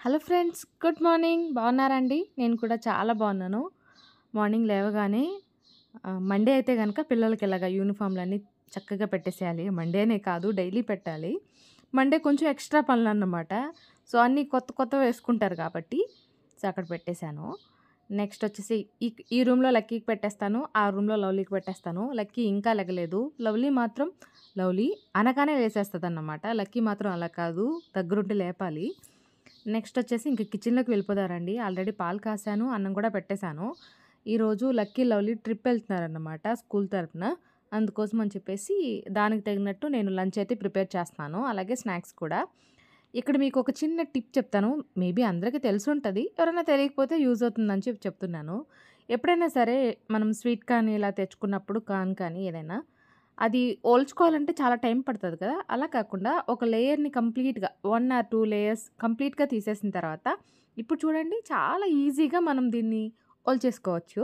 Hello friends good morning బాగున్నారండి నేను కూడా చాలా బాగున్నాను మార్నింగ్ లేవగానే ఆ, మండే అయితే కనుక పిల్లలకి ఇలాగ యూనిఫామ్లన్నీ చక్కగా పెట్టేసేయాలి మండేనే కాదు డైలీ పెట్టాలి మండే కొంచెం ఎక్స్ట్రా పనులు అన్నమాట సో అన్నీ కొత్త కొత్త వేసుకుంటారు కాబట్టి సో అక్కడ పెట్టేశాను నెక్స్ట్ వచ్చేసి ఈ ఈ రూమ్లో లక్కీకి పెట్టేస్తాను ఆ రూమ్లో లవ్లీకి పెట్టేస్తాను లక్కీ ఇంకా లెగలేదు లవ్లీ మాత్రం లవ్లీ అనగానే వేసేస్తుంది అన్నమాట లక్కీ మాత్రం అలా కాదు దగ్గరుండి లేపాలి నెక్స్ట్ వచ్చేసి ఇంక కిచెన్లోకి వెళ్ళిపోతారండి ఆల్రెడీ పాలు కాసాను అన్నం కూడా పెట్టేశాను ఈరోజు లక్కీ లవ్లీ ట్రిప్ వెళ్తున్నారన్నమాట స్కూల్ తరపున అందుకోసం అని చెప్పేసి దానికి తగినట్టు నేను లంచ్ అయితే ప్రిపేర్ చేస్తున్నాను అలాగే స్నాక్స్ కూడా ఇక్కడ మీకు ఒక చిన్న టిప్ చెప్తాను మేబీ అందరికీ తెలిసి ఉంటుంది ఎవరైనా తెలియకపోతే యూజ్ అవుతుందని చెప్పి చెప్తున్నాను ఎప్పుడైనా సరే మనం స్వీట్ కానీ ఇలా తెచ్చుకున్నప్పుడు కాన్ కానీ ఏదైనా అది ఓల్చుకోవాలంటే చాలా టైం పడుతుంది కదా అలా కాకుండా ఒక లేయర్ని కంప్లీట్గా వన్ ఆర్ టూ లేయర్స్ కంప్లీట్గా తీసేసిన తర్వాత ఇప్పుడు చూడండి చాలా ఈజీగా మనం దీన్ని ఓల్చేసుకోవచ్చు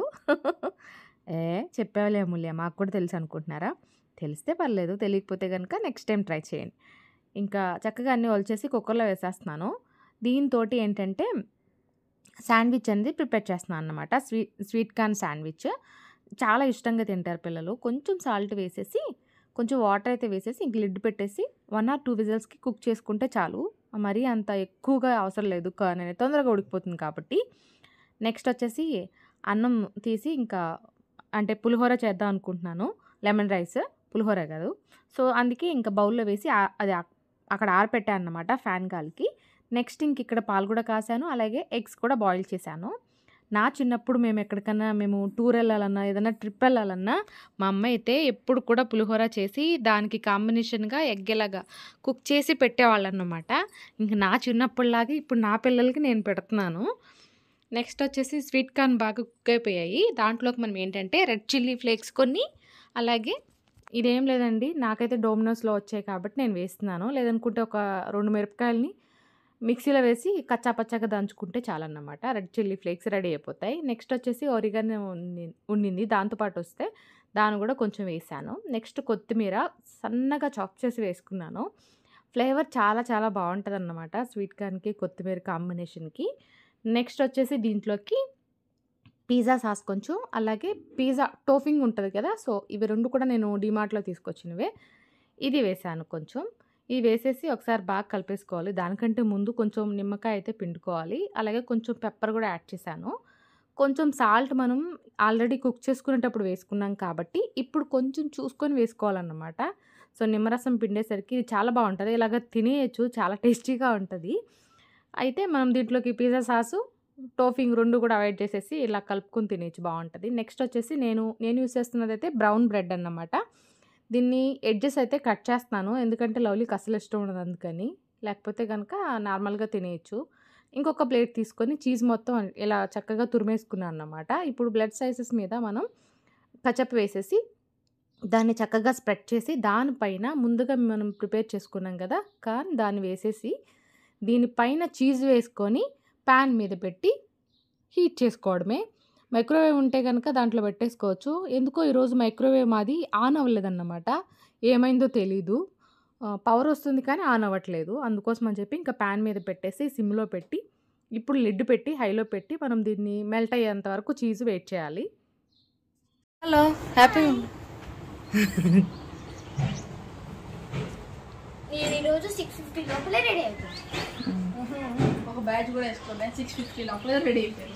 ఏ చెప్పావులే అమూల్య మాకు కూడా తెలుసు అనుకుంటున్నారా తెలిస్తే పర్లేదు తెలియకపోతే కనుక నెక్స్ట్ టైం ట్రై చేయండి ఇంకా చక్కగా అన్నీ ఒలిచేసి కుక్కర్లో వేసేస్తున్నాను దీంతో ఏంటంటే శాండ్విచ్ అనేది ప్రిపేర్ చేస్తున్నాను అనమాట స్వీట్ స్వీట్ కార్న్ శాండ్విచ్ చాలా ఇష్టంగా తింటారు పిల్లలు కొంచెం సాల్ట్ వేసేసి కొంచెం వాటర్ అయితే వేసేసి ఇంక లిడ్ పెట్టేసి వన్ ఆర్ టూ విజిల్స్కి కుక్ చేసుకుంటే చాలు మరీ అంత ఎక్కువగా అవసరం లేదు కార్న్ అనేది తొందరగా ఉడికిపోతుంది కాబట్టి నెక్స్ట్ వచ్చేసి అన్నం తీసి ఇంకా అంటే పులిహోర చేద్దాం అనుకుంటున్నాను లెమన్ రైస్ పులిహోర కాదు సో అందుకే ఇంకా బౌల్లో వేసి ఆ- అది ఆ- అక్కడ ఆరపెట్టాను అన్నమాట ఫ్యాన్ గాలికి నెక్స్ట్ ఇంక ఇక్కడ పాలు కూడా కాసాను అలాగే ఎగ్స్ కూడా బాయిల్ చేశాను నా చిన్నప్పుడు మేము ఎక్కడికన్నా మేము టూర్ వెళ్ళాలన్నా ఏదైనా ట్రిప్ వెళ్ళాలన్నా మా అమ్మ అయితే ఎప్పుడు కూడా పులిహోర చేసి దానికి కాంబినేషన్గా ఎగ్గేలాగా కుక్ చేసి పెట్టేవాళ్ళు అన్నమాట ఇంక నా చిన్నప్పుడులాగా ఇప్పుడు నా పిల్లలకి నేను పెడుతున్నాను నెక్స్ట్ వచ్చేసి స్వీట్ కార్న్ బాగా కుక్ అయిపోయాయి దాంట్లోకి మనం ఏంటంటే రెడ్ చిల్లీ ఫ్లేక్స్ కొన్ని అలాగే ఇదేం లేదండి నాకైతే డోమినోస్లో వచ్చాయి కాబట్టి నేను వేస్తున్నాను లేదనుకుంటే ఒక రెండు మిరపకాయలని మిక్సీలో వేసి కచ్చా పచ్చాగా దంచుకుంటే చాలన్నమాట రెడ్ చిల్లీ ఫ్లేక్స్ రెడీ అయిపోతాయి నెక్స్ట్ వచ్చేసి ఒరిగన్ ఉండింది దాంతోపాటు వస్తే దాన్ని కూడా కొంచెం వేసాను నెక్స్ట్ కొత్తిమీర సన్నగా చాప్ చేసి వేసుకున్నాను ఫ్లేవర్ చాలా చాలా బాగుంటుంది అన్నమాట స్వీట్ కార్న్కి కొత్తిమీర కాంబినేషన్కి నెక్స్ట్ వచ్చేసి దీంట్లోకి పిజ్జా సాస్ కొంచెం అలాగే పిజ్జా టోఫింగ్ ఉంటుంది కదా సో ఇవి రెండు కూడా నేను డిమార్ట్లో తీసుకొచ్చినవే ఇది వేసాను కొంచెం ఇది వేసేసి ఒకసారి బాగా కలిపేసుకోవాలి దానికంటే ముందు కొంచెం నిమ్మకాయ అయితే పిండుకోవాలి అలాగే కొంచెం పెప్పర్ కూడా యాడ్ చేశాను కొంచెం సాల్ట్ మనం ఆల్రెడీ కుక్ చేసుకునేటప్పుడు వేసుకున్నాం కాబట్టి ఇప్పుడు కొంచెం చూసుకొని వేసుకోవాలన్నమాట సో నిమ్మరసం పిండేసరికి ఇది చాలా బాగుంటుంది ఇలాగ తినేయచ్చు చాలా టేస్టీగా ఉంటుంది అయితే మనం దీంట్లోకి పిజ్జా సాసు టోఫింగ్ రెండు కూడా అవాయిడ్ చేసేసి ఇలా కలుపుకొని తినేయచ్చు బాగుంటుంది నెక్స్ట్ వచ్చేసి నేను నేను యూస్ చేస్తున్నది అయితే బ్రౌన్ బ్రెడ్ అన్నమాట దీన్ని ఎడ్జెస్ అయితే కట్ చేస్తున్నాను ఎందుకంటే లవ్లీకి అసలు ఇష్టం ఉండదు అందుకని లేకపోతే కనుక నార్మల్గా తినేయచ్చు ఇంకొక ప్లేట్ తీసుకొని చీజ్ మొత్తం ఇలా చక్కగా తురిమేసుకున్నాను అన్నమాట ఇప్పుడు బ్లడ్ సైజెస్ మీద మనం కచప్ వేసేసి దాన్ని చక్కగా స్ప్రెడ్ చేసి దానిపైన ముందుగా మనం ప్రిపేర్ చేసుకున్నాం కదా కార్న్ దాన్ని వేసేసి దీనిపైన చీజ్ వేసుకొని ప్యాన్ మీద పెట్టి హీట్ చేసుకోవడమే మైక్రోవేవ్ ఉంటే కనుక దాంట్లో పెట్టేసుకోవచ్చు ఎందుకో ఈరోజు మైక్రోవేవ్ మాది ఆన్ అవ్వలేదన్నమాట ఏమైందో తెలీదు పవర్ వస్తుంది కానీ ఆన్ అవ్వట్లేదు అందుకోసం అని చెప్పి ఇంకా ప్యాన్ మీద పెట్టేసి సిమ్లో పెట్టి ఇప్పుడు లిడ్ పెట్టి హైలో పెట్టి మనం దీన్ని మెల్ట్ అయ్యేంత వరకు చీజ్ వెయిట్ చేయాలి హలో హ్యాపీ నేను ఈరోజు సిక్స్ ఫిఫ్టీ లోపలే రెడీ అయిపోయాను ఒక బ్యాచ్ కూడా వేసుకున్నాను సిక్స్ ఫిఫ్టీ లోపల రెడీ అయిపోయాను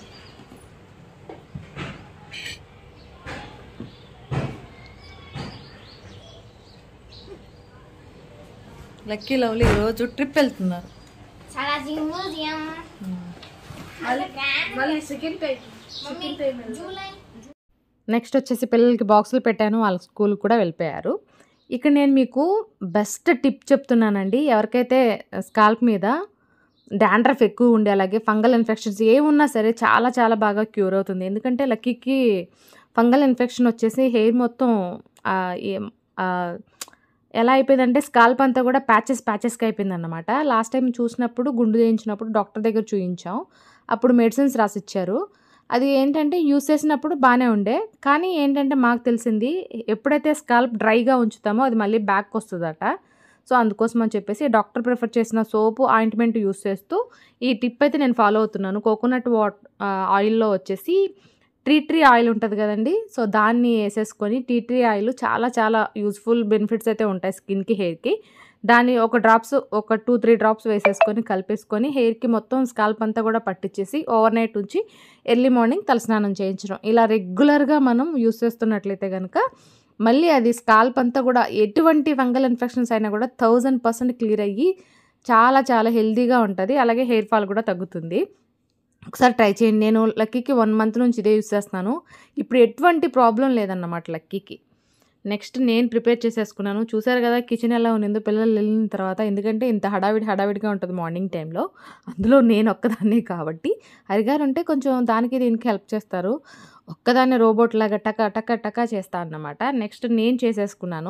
లక్కీ లవ్లీ ఈరోజు ట్రిప్ వెళ్తున్నారు చాలా మ్యూజియం మళ్ళీ మళ్ళీ second time second time July next వచ్చేసి పిల్లలకి బాక్సులు పెట్టాను వాళ్ళ స్కూల్కి కూడా వెళ్ళిపోయారు ఇక్కడ నేను మీకు బెస్ట్ టిప్ చెప్తున్నానండి ఎవరికైతే స్కాల్ప్ మీద డాండ్రఫ్ ఎక్కువ ఉండే అలాగే ఫంగల్ ఇన్ఫెక్షన్స్ ఏ ఉన్నా సరే చాలా చాలా బాగా క్యూర్ అవుతుంది ఎందుకంటే లక్కీకి ఫంగల్ ఇన్ఫెక్షన్ వచ్చేసి హెయిర్ మొత్తం ఆ, ఏం- ఆ, ఎలా అయిపోయిందంటే స్కాల్ప్ అంతా కూడా ప్యాచెస్ ప్యాచెస్కి అయిపోయింది అనమాట లాస్ట్ టైం చూసినప్పుడు గుండు చేయించినప్పుడు డాక్టర్ దగ్గర చూయించాం అప్పుడు మెడిసిన్స్ రాసిచ్చారు అది ఏంటంటే యూస్ చేసినప్పుడు బాగానే ఉండే కానీ ఏంటంటే మాకు తెలిసింది ఎప్పుడైతే స్కాల్ప్ డ్రైగా ఉంచుతామో అది మళ్ళీ బ్యాక్ వస్తుందట సో అందుకోసం అని చెప్పేసి డాక్టర్ ప్రిఫర్ చేసిన సోపు ఆయింట్మెంట్ యూస్ చేస్తూ ఈ టిప్ అయితే నేను ఫాలో అవుతున్నాను కోకోనట్ వాట్ ఆయిల్లో వచ్చేసి టీ ట్రీ ఆయిల్ ఉంటుంది కదండి సో దాన్ని వేసేసుకొని టీ ట్రీ ఆయిల్ చాలా చాలా యూస్ఫుల్ బెనిఫిట్స్ అయితే ఉంటాయి స్కిన్కి హెయిర్కి దాన్ని ఒక డ్రాప్స్ ఒక టూ త్రీ డ్రాప్స్ వేసేసుకొని కలిపేసుకొని హెయిర్కి మొత్తం స్కాల్ప్ అంతా కూడా పట్టించేసి ఓవర్ నైట్ ఉంచి ఎర్లీ మార్నింగ్ తలస్నానం చేయించడం ఇలా రెగ్యులర్గా మనం యూస్ చేస్తున్నట్లయితే కనుక మళ్ళీ అది స్కాల్ప్ అంతా కూడా ఎటువంటి ఫంగల్ ఇన్ఫెక్షన్స్ అయినా కూడా థౌజండ్ పర్సెంట్ క్లియర్ అయ్యి చాలా చాలా హెల్తీగా ఉంటుంది అలాగే హెయిర్ ఫాల్ కూడా తగ్గుతుంది ఒకసారి ట్రై చేయండి నేను లక్కీకి వన్ మంత్ నుంచి ఇదే యూస్ చేస్తున్నాను ఇప్పుడు ఎటువంటి ప్రాబ్లం లేదన్నమాట లక్కీకి నెక్స్ట్ నేను ప్రిపేర్ చేసేసుకున్నాను చూసారు కదా కిచెన్ ఎలా ఉన్నిందో పిల్లలు వెళ్ళిన తర్వాత ఎందుకంటే ఇంత హడావిడి హడావిడిగా ఉంటుంది మార్నింగ్ టైంలో అందులో నేను ఒక్కదాన్నే కాబట్టి హరిగారు ఉంటే కొంచెం దానికి దీనికి హెల్ప్ చేస్తారు ఒక్కదాన్ని రోబోట్ లాగా టక టక టక చేస్తా అన్నమాట నెక్స్ట్ నేను చేసేసుకున్నాను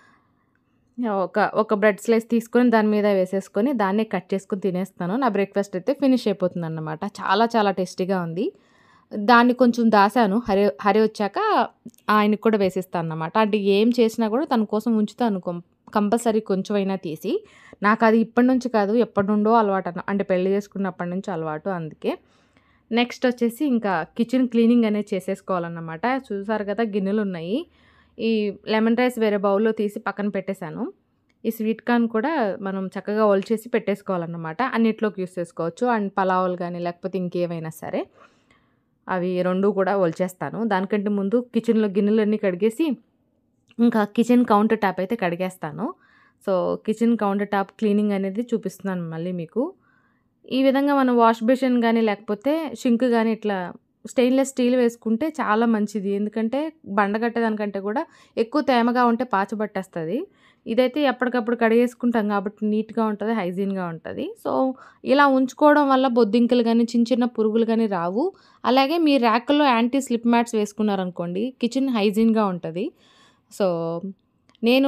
ఒక ఒక బ్రెడ్ స్లైస్ తీసుకొని దాని మీద వేసేసుకొని దాన్నే కట్ చేసుకొని తినేస్తాను నా బ్రేక్ఫాస్ట్ అయితే ఫినిష్ అయిపోతుంది అన్నమాట చాలా చాలా టేస్టీగా ఉంది దాన్ని కొంచెం దాసాను హరి హరి వచ్చాక ఆయనకి కూడా వేసిస్తాను అన్నమాట అంటే ఏం చేసినా కూడా తన కోసం ఉంచుతాను కం- కంపల్సరీ కొంచెం అయినా తీసి నాకు అది ఇప్పటి నుంచి కాదు ఎప్పటి నుండో అలవాటు అన్న అంటే పెళ్లి చేసుకున్నప్పటి నుంచి అలవాటు అందుకే నెక్స్ట్ వచ్చేసి ఇంకా కిచెన్ క్లీనింగ్ అనేది చేసేసుకోవాలన్నమాట చూసారు కదా గిన్నెలు ఉన్నాయి ఈ లెమన్ రైస్ వేరే బౌల్లో తీసి పక్కన పెట్టేశాను ఈ స్వీట్ కార్న్ కూడా మనం చక్కగా ఒలిచేసి పెట్టేసుకోవాలన్నమాట అన్నిట్లోకి యూస్ చేసుకోవచ్చు అండ్ పలావులు కానీ లేకపోతే ఇంకేమైనా సరే అవి రెండు కూడా ఒలిచేస్తాను దానికంటే ముందు కిచెన్లో గిన్నెలన్నీ కడిగేసి ఇంకా కిచెన్ కౌంటర్ టాప్ అయితే కడిగేస్తాను so kitchen counter top cleaning అనేది చూపిస్తున్నాను మళ్ళీ మీకు ఈ విధంగా మనం వాష్ బేసిన్ కానీ లేకపోతే షింక్ కానీ ఇట్లా స్టెయిన్లెస్ స్టీల్ వేసుకుంటే చాలా మంచిది ఎందుకంటే బండ కట్టేదానికంటే కూడా ఎక్కువ తేమగా ఉంటే పాచబట్టేస్తుంది ఇదైతే ఎప్పటికప్పుడు కడిగేసుకుంటాం కాబట్టి నీట్గా ఉంటుంది హైజీన్గా ఉంటుంది సో ఇలా ఉంచుకోవడం వల్ల బొద్దింకలు కానీ చిన్న చిన్న పురుగులు కానీ రావు అలాగే మీ ర్యాక్లో యాంటీ స్లిప్ మ్యాట్స్ వేసుకున్నారనుకోండి కిచెన్ హైజీన్గా ఉంటుంది సో నేను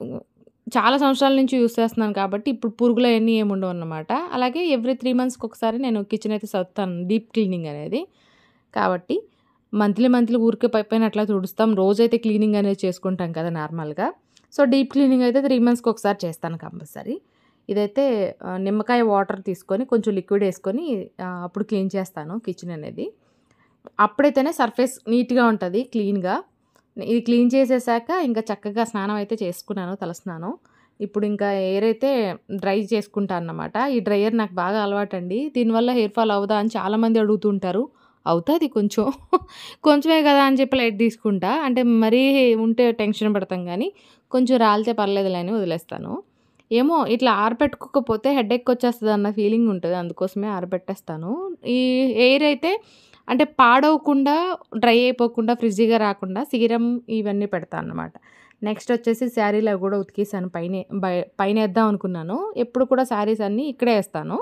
చాలా సంవత్సరాల నుంచి యూస్ చేస్తున్నాను కాబట్టి ఇప్పుడు పురుగులు అవన్నీ ఏమి ఉండవు అన్నమాట అలాగే ఎవ్రీ త్రీ మంత్స్కి ఒకసారి నేను కిచెన్ అయితే సర్దుతాను డీప్ క్లీనింగ్ అనేది కాబట్టి మంత్లీ మంత్లీ ఊరికే పై పైన అట్లా తుడుస్తాం రోజైతే క్లీనింగ్ అనేది చేసుకుంటాం కదా నార్మల్గా సో డీప్ క్లీనింగ్ అయితే త్రీ మంత్స్కి ఒకసారి చేస్తాను కంపల్సరీ ఇదైతే ఆ, నిమ్మకాయ వాటర్ తీసుకొని కొంచెం లిక్విడ్ వేసుకొని ఆ, అప్పుడు క్లీన్ చేస్తాను కిచెన్ అనేది అప్పుడైతేనే సర్ఫేస్ నీట్గా ఉంటుంది క్లీన్గా ఇది క్లీన్ చేసేసాక ఇంకా చక్కగా స్నానం అయితే చేసుకున్నాను తలస్నానం ఇప్పుడు ఇంకా ఎయిర్ అయితే డ్రై చేసుకుంటా అన్నమాట ఈ డ్రైయర్ నాకు బాగా అలవాటు అండి దీనివల్ల హెయిర్ ఫాల్ అవుదా అని చాలామంది అడుగుతుంటారు అవుతుంది కొంచెం కొంచెమే కదా అని చెప్పి లైట్ తీసుకుంటా అంటే మరీ ఉంటే టెన్షన్ పడతాం కానీ కొంచెం రాలితే పర్లేదులే అని వదిలేస్తాను ఏమో ఇట్లా ఆరబెట్టుకోకపోతే హెడేక్ వచ్చేస్తుంది అన్న ఫీలింగ్ ఉంటుంది అందుకోసమే ఆరబెట్టేస్తాను ఈ ఎయిర్ అయితే అంటే పాడవకుండా డ్రై అయిపోకుండా ఫ్రిడ్జీగా రాకుండా సీరం ఇవన్నీ పెడతాను అన్నమాట నెక్స్ట్ వచ్చేసి శారీలో కూడా ఉతికేసాను పైన బయ- పైన వేద్దాం అనుకున్నాను ఎప్పుడు కూడా శారీస్ అన్నీ ఇక్కడే వేస్తాను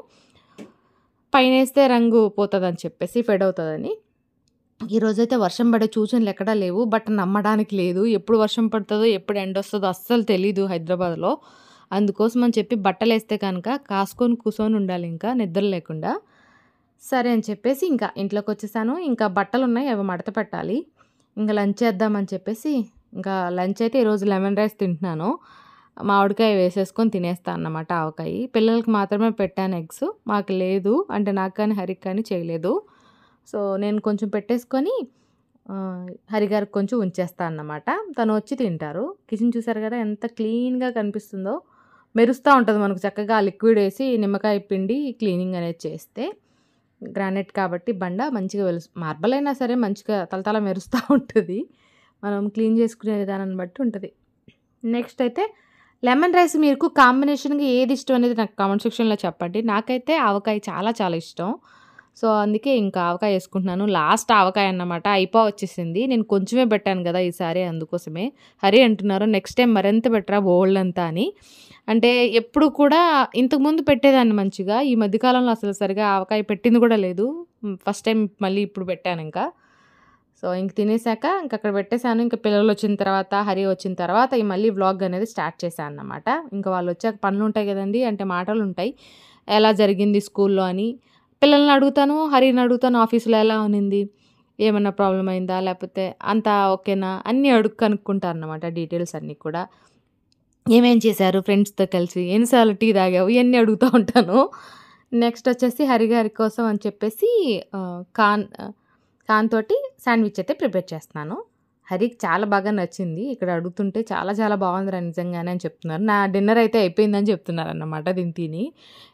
పైన వేస్తే రంగు పోతుందని చెప్పేసి ఫెడ్ అవుతుందని ఈరోజైతే వర్షం పడే సూచనలు ఎక్కడా లేవు బట్ నమ్మడానికి లేదు ఎప్పుడు వర్షం పడుతుందో ఎప్పుడు ఎండ వస్తుందో అస్సలు తెలీదు హైదరాబాద్లో అందుకోసం అని చెప్పి బట్టలు వేస్తే కనుక కాసుకొని కూర్చొని ఉండాలి ఇంకా నిద్ర లేకుండా సరే అని చెప్పేసి ఇంకా ఇంట్లోకి వచ్చేసాను ఇంకా బట్టలు ఉన్నాయి అవి మడత పెట్టాలి ఇంకా లంచ్ చేద్దామని చెప్పేసి ఇంకా లంచ్ అయితే ఈరోజు లెమన్ రైస్ తింటున్నాను మామిడికాయ వేసేసుకొని తినేస్తాను అన్నమాట ఆవకాయ పిల్లలకి మాత్రమే పెట్టాను ఎగ్స్ మాకు లేదు అంటే నాకు కానీ హరికి కానీ చేయలేదు సో నేను కొంచెం పెట్టేసుకొని ఆ, హరిగారికి కొంచెం ఉంచేస్తాను అన్నమాట తను వచ్చి తింటారు కిచెన్ చూసారు కదా ఎంత క్లీన్గా కనిపిస్తుందో మెరుస్తూ ఉంటుంది మనకు చక్కగా ఆ లిక్విడ్ వేసి నిమ్మకాయ పిండి క్లీనింగ్ అనేది చేస్తే గ్రానైట్ కాబట్టి బండ మంచిగా వెలు మార్బల్ అయినా సరే మంచిగా తలతల మెరుస్తూ ఉంటుంది మనం క్లీన్ చేసుకునే విధానాన్ని బట్టి ఉంటుంది నెక్స్ట్ అయితే లెమన్ రైస్ మీకు కాంబినేషన్గా ఏది ఇష్టం అనేది నాకు కామెంట్ సెక్షన్లో చెప్పండి నాకైతే ఆవకాయ చాలా చాలా ఇష్టం సో అందుకే ఇంకా ఆవకాయ వేసుకుంటున్నాను లాస్ట్ ఆవకాయ అన్నమాట అయిపో వచ్చేసింది నేను కొంచెమే పెట్టాను కదా ఈసారి అందుకోసమే హరి అంటున్నారు నెక్స్ట్ టైం మరింత పెట్టరా బోల్డ్ అంతా అని అంటే ఎప్పుడు కూడా ఇంతకుముందు పెట్టేదాన్ని మంచిగా ఈ మధ్యకాలంలో అసలు సరిగా ఆవకాయ పెట్టింది కూడా లేదు ఫస్ట్ టైం మళ్ళీ ఇప్పుడు పెట్టాను ఇంకా సో ఇంక తినేసాక ఇంక అక్కడ పెట్టేశాను ఇంకా పిల్లలు వచ్చిన తర్వాత హరి వచ్చిన తర్వాత ఈ మళ్ళీ వ్లాగ్ అనేది స్టార్ట్ చేశాను అన్నమాట ఇంకా వాళ్ళు వచ్చాక పనులు ఉంటాయి కదండి అంటే మాటలు ఉంటాయి ఎలా జరిగింది స్కూల్లో అని పిల్లల్ని అడుగుతాను హరిని అడుగుతాను ఆఫీస్లో ఎలా ఉన్నింది ఏమన్నా ప్రాబ్లం అయిందా లేకపోతే అంతా ఓకేనా అన్నీ అడుగు కనుక్కుంటాను అన్నమాట డీటెయిల్స్ అన్నీ కూడా ఏమేం చేశారు ఫ్రెండ్స్‌తో కలిసి? ఎన్నిసార్లు టీ తాగావు? ఇయన్నీ అడుగుతా ఉంటాను. నెక్స్ట్ వచ్చేసి హరి గారి కోసం అని చెప్పేసి ఆహ్, కార్న్ ఆహ్, కార్న్ తోటి శాండ్‌విచ్ అయితే ప్రిపేర్ చేస్తున్నాను. హరికి చాలా బాగా నచ్చింది. ఇక్కడ అడుగుతుంటే చాలా చాలా బావుందిరా నిజంగానే అని చెప్తున్నారు. నా డిన్నర్ అయితే అయిపోయిందని చెప్తున్నారన్నమాట దీన్ని తిని.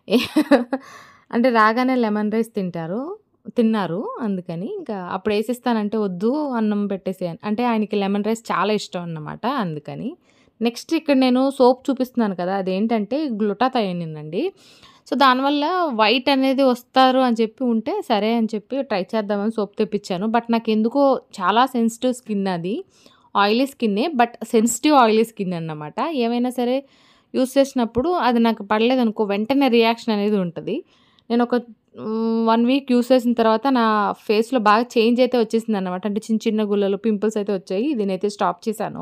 అంటే రాగానే లెమన్ రైస్ తింటారు. తిన్నారు. అందుకని ఇంకా అప్పుడు ఏసిస్తానంటే వద్దు అన్నం పెట్టేసేయి అని. అంటే ఆయనకి లెమన్ రైస్ చాలా ఇష్టం అన్నమాట అందుకని. నెక్స్ట్ ఇక్కడ నేను సోప్ చూపిస్తున్నాను కదా! అదేంటంటే గ్లూటాథయోనిన్ అండి. సో, దానివల్ల వైట్ అనేది వస్తారు అని చెప్పి ఉంటే సరే అని చెప్పి ట్రై చేద్దామని సోప్ తెప్పించాను. బట్ నాకెందుకో చాలా సెన్సిటివ్ స్కిన్ అది. ఆయిలీ స్కిన్నే. బట్ సెన్సిటివ్ ఆయిలీ స్కిన్ అన్నమాట. ఏమైనా సరే యూజ్ చేసినప్పుడు అది నాకు పడలేదనుకో వెంటనే రియాక్షన్ అనేది ఉంటది. నేను ఒక హ్మ్, 1 వీక్ యూజ్ చేసిన తర్వాత నా ఫేస్‌లో బాగా చేంజ్ అయితే వచ్చేసిందన్నమాట. అంటే చిన్న చిన్న గుల్లలు, పింపుల్స్ అయితే వచ్చాయి. దీన్నైతే స్టాప్ చేశాను.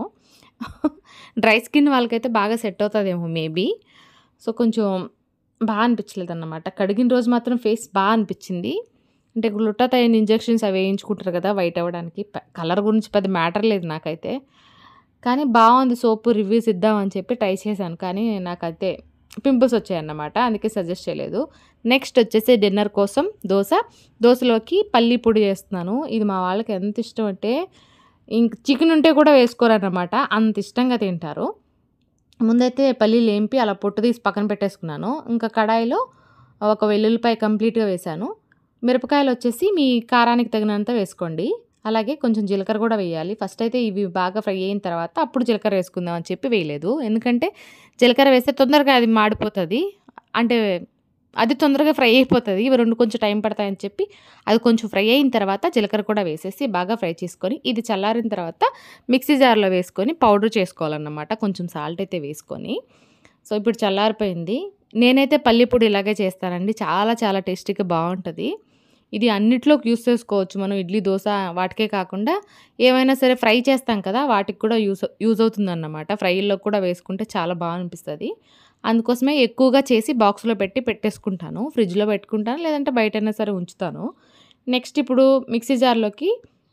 డ్రై స్కిన్ వాళ్ళకైతే బాగా సెట్ అవుతదేమో మేబీ. సో, కొంచెం బా అనిపించలేదన్నమాట. కడిగిన రోజు మాత్రం ఫేస్ బా అనిపించింది. అంటే గ్లూటాథయోన్ ఇంజెక్షన్స్ అవి వేయించుకుంటారు కదా! వైట్ అవ్వడానికి. ప కలర్ గురించి పెద్ద మ్యాటర్ లేదు నాకైతే. కానీ బావుంది సోపు రివ్యూస్ ఇద్దాం అని చెప్పి ట్రై చేశాను. కానీ నాకైతే పింపుల్స్ వచ్చాయన్నమాట. అందుకే సజెస్ట్ చేయలేదు. నెక్స్ట్ వచ్చేసి డిన్నర్ కోసం దోస. దోసలోకి పల్లి పొడి చేస్తున్నాను. ఇది మా వాళ్ళకి ఎంత ఇష్టం అంటే ఇంక చికెన్ ఉంటే కూడా వేసుకోరన్నమాట. అంత ఇష్టంగా తింటారు. ముందైతే పల్లీలు ఏంపి అలా పొట్టు తీసి పక్కన పెట్టేసుకున్నాను. ఇంకా కడాయిలో ఒక వెల్లుల్లిపాయ కంప్లీట్‌గా వేశాను. మిరపకాయలు వచ్చేసి మీ కారానికి తగినంత వేసుకోండి. అలాగే కొంచెం జీలకర్ర కూడా వేయాలి. ఫస్ట్ అయితే ఇవి బాగా ఫ్రై అయిన తర్వాత అప్పుడు జీలకర్ర వేసుకుందాం అని చెప్పి వేయలేదు. ఎందుకంటే జీలకర్ర వేస్తే తొందరగా అది మాడిపోతది. అంటే అది తొందరగా ఫ్రై అయిపోతది. ఇవి 2 కొంచెం టైం పడతాయని చెప్పి అది కొంచెం ఫ్రై అయిన తర్వాత జీలకర్ర కూడా వేసేసి బాగా ఫ్రై చేసుకొని ఇది చల్లారిన తర్వాత మిక్సీ జార్‌లో వేసుకొని పౌడర్ చేసుకోవాలన్నమాట. కొంచెం సాల్ట్ అయితే వేసుకొని. సో, ఇప్పుడు చల్లారిపోయింది. నేనైతే పల్లి పొడి ఇలాగే చేస్తానండి. చాలా చాలా టేస్టీగా బావుంటది. ఇది అన్నిట్లోకి యూజ్ చేసుకోవచ్చు. మనం ఇడ్లీ, దోస వాటికే కాకుండా ఏవైనా సరే ఫ్రై చేస్తాం కదా! వాటికి కూడా యూజ్ యూజ్ అవుతుందన్నమాట. ఫ్రై‌ల్లో కూడా వేసుకుంటే చాలా బా అనిపిస్తది. అందుకోసమే ఎక్కువగా చేసి బాక్స్‌లో పెట్టి పెట్టేసుకుంటాను. ఫ్రిడ్జ్‌లో పెట్టుకుంటాను. లేదంటే బయటైనా సరే ఉంచుతాను. నెక్స్ట్ ఇప్పుడు మిక్సీ జార్‌లోకి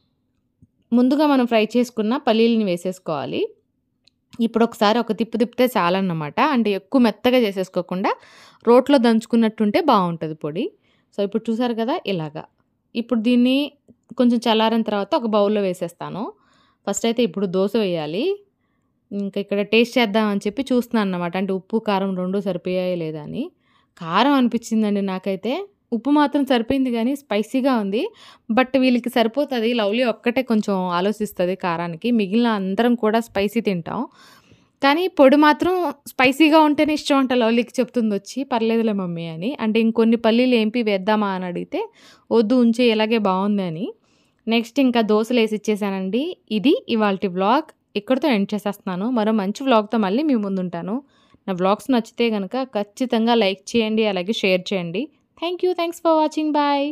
ముందుగా మనం ఫ్రై చేసుకున్న పల్లీలని వేసేసుకోవాలి. ఇప్పుడు ఒకసారి ఒక తిప్పు తిప్పితే చాలన్నమాట. అంటే ఎక్కువ మెత్తగా చేసేసుకోకుండా రోట్లో దంచుకున్నట్టుంటే బావుంటది పొడి. సో, ఇప్పుడు చూసారు కదా! ఇలాగా. ఇప్పుడు దీన్ని కొంచెం చల్లారిన తర్వాత ఒక బౌల్‌లో వేసేస్తాను. ఫస్ట్ అయితే ఇప్పుడు దోస వేయాలి. ఇంకా ఇక్కడ టేస్ట్ చేద్దాం అని చెప్పి చూస్తున్నాను అన్నమాట. అంటే ఉప్పు, కారం 2 సరిపోయాయా లేదా అని. కారం అనిపించిందండి నాకైతే. ఉప్పు మాత్రం సరిపోయింది గానీ స్పైసీగా ఉంది. బట్ వీళ్ళకి సరిపోతది. లవ్లీ ఒక్కటే కొంచెం ఆలోచిస్తది కారానికి. మిగిలిన అందరం కూడా స్పైసీ తింటాం. కానీ పొడి మాత్రం స్పైసీగా ఉంటేనే ఇష్టం అంట లవ్లీకి చెప్తుందొచ్చి. పర్లేదులే మమ్మీ అని. అంటే ఇంకొన్ని పల్లీలు ఏంపి వేద్దామా అని అడిగితే వద్దు ఉంచేయి ఇలాగే బావుంది అని. నెక్స్ట్ ఇంకా దోసలేసి ఇచ్చేసానండి. ఇది ఇవాల్టి వ్లాగ్. ఇక్కడితో ఎండ్ చేసేస్తున్నాను. మరో మంచి వ్లాగ్‌తో మళ్ళీ మీ ముందుంటాను. నా వ్లాగ్స్ నచ్చితే గనక ఖచ్చితంగా లైక్ చేయండి. అలాగే షేర్ చేయండి. Thank you. Thanks for watching. Bye.